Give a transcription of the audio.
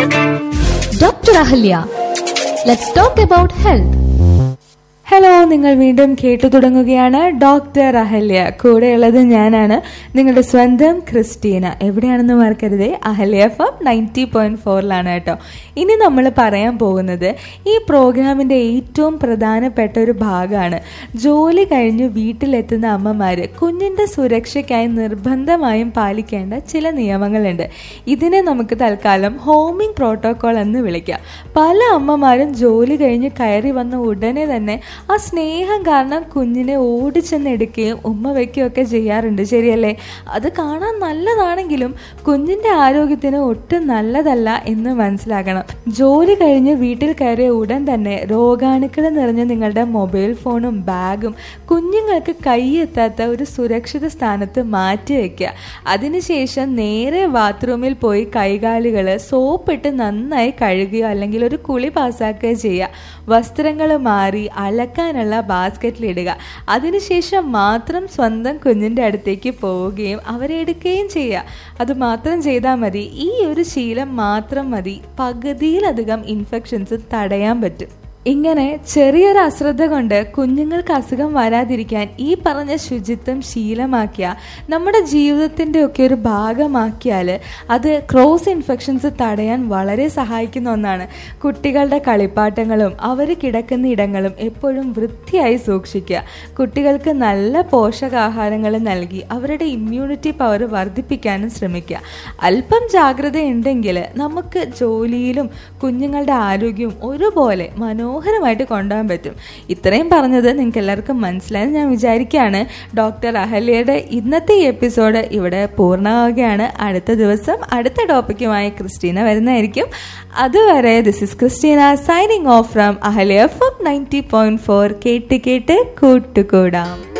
Dr. Ahalya. Let's talk about health. Hello നിങ്ങൾ വീണ്ടും കേട്ടു തുടങ്ങുകയാണ് ഡോക്ടർ അഹല്യ കൂടെയുള്ളത് ഞാനാണ് നിങ്ങളുടെ സ്വന്തം ക്രിസ്റ്റീന എവിടെയാണെന്ന് മറക്കരുതേ അഹല്യ ഫം നയൻറ്റി പോയിന്റ് ഫോറിലാണ് കേട്ടോ ഇനി നമ്മൾ പറയാൻ പോകുന്നത് ഈ പ്രോഗ്രാമിന്റെ ഏറ്റവും പ്രധാനപ്പെട്ട ഒരു ഭാഗമാണ് ജോലി കഴിഞ്ഞ് വീട്ടിലെത്തുന്ന അമ്മമാര് കുഞ്ഞിന്റെ സുരക്ഷയ്ക്കായി നിർബന്ധമായും പാലിക്കേണ്ട ചില നിയമങ്ങളുണ്ട് ഇതിനെ നമുക്ക് തൽക്കാലം ഹോമിംഗ് പ്രോട്ടോകോൾ എന്ന് വിളിക്കാം പല അമ്മമാരും ജോലി കഴിഞ്ഞ് കയറി വന്ന ഉടനെ തന്നെ ആ സ്നേഹം കാരണം കുഞ്ഞിനെ ഓടിച്ചെന്ന് എടുക്കുകയും ഉമ്മ വയ്ക്കുകയും ഒക്കെ ചെയ്യാറുണ്ട് ശരിയല്ലേ അത് കാണാൻ നല്ലതാണെങ്കിലും കുഞ്ഞിന്റെ ആരോഗ്യത്തിന് ഒട്ടും നല്ലതല്ല എന്ന് മനസ്സിലാക്കണം ജോലി കഴിഞ്ഞ് വീട്ടിൽ കയറിയ ഉടൻ തന്നെ രോഗാണുക്കൾ നിറഞ്ഞ നിങ്ങളുടെ മൊബൈൽ ഫോണും ബാഗും കുഞ്ഞുങ്ങൾക്ക് കൈയെത്താത്ത ഒരു സുരക്ഷിത സ്ഥാനത്ത് മാറ്റി വെക്കുക അതിനുശേഷം നേരെ ബാത്റൂമിൽ പോയി കൈകാലുകൾ സോപ്പിട്ട് നന്നായി കഴുകുകയോ അല്ലെങ്കിൽ ഒരു കുളി പാസ്സാക്കുകയോ ചെയ്യുക വസ്ത്രങ്ങൾ മാറി അലക്കാനുള്ള ബാസ്ക്കറ്റിലിടുക അതിനുശേഷം മാത്രം സ്വന്തം കുഞ്ഞിൻ്റെ അടുത്തേക്ക് പോവുകയും അവരെ എടുക്കുകയും ചെയ്യുക അത് മാത്രം ചെയ്താൽ മതി ഈ ഒരു ശീലം മാത്രം മതി പകുതിയിലധികം ഇൻഫെക്ഷൻസ് തടയാൻ പറ്റും ഇങ്ങനെ ചെറിയൊരു അശ്രദ്ധ കൊണ്ട് കുഞ്ഞുങ്ങൾക്ക് അസുഖം വരാതിരിക്കാൻ ഈ പറഞ്ഞ ശുചിത്വം ശീലമാക്കിയ നമ്മുടെ ജീവിതത്തിൻ്റെ ഒക്കെ ഒരു ഭാഗമാക്കിയാൽ അത് ക്രോസ് ഇൻഫെക്ഷൻസ് തടയാൻ വളരെ സഹായിക്കുന്ന ഒന്നാണ് കുട്ടികളുടെ കളിപ്പാട്ടങ്ങളും അവർ കിടക്കുന്ന ഇടങ്ങളും എപ്പോഴും വൃത്തിയായി സൂക്ഷിക്കുക കുട്ടികൾക്ക് നല്ല പോഷകാഹാരങ്ങൾ നൽകി അവരുടെ ഇമ്മ്യൂണിറ്റി പവർ വർദ്ധിപ്പിക്കാനും ശ്രമിക്കുക അല്പം ജാഗ്രതയുണ്ടെങ്കിൽ നമുക്ക് ജോലിയിലും കുഞ്ഞുങ്ങളുടെ ആരോഗ്യവും ഒരുപോലെ മനോ മനോഹരമായിട്ട് കൊണ്ടുപോകാൻ പറ്റും ഇത്രയും പറഞ്ഞത് നിങ്ങൾക്ക് എല്ലാവർക്കും മനസ്സിലായെന്ന് ഞാൻ വിചാരിക്കുകയാണ് ഡോക്ടർ അഹല്യയുടെ ഇന്നത്തെ ഈ എപ്പിസോഡ് ഇവിടെ പൂർണ്ണമാവുകയാണ് അടുത്ത ദിവസം അടുത്ത ടോപ്പിക്കുമായി ക്രിസ്റ്റീന വരുന്നതായിരിക്കും അതുവരെ this is Christina signing off from Ahalya F M ninety point four കേട്ട് കേട്ട് കൂട്ടുകൂടാം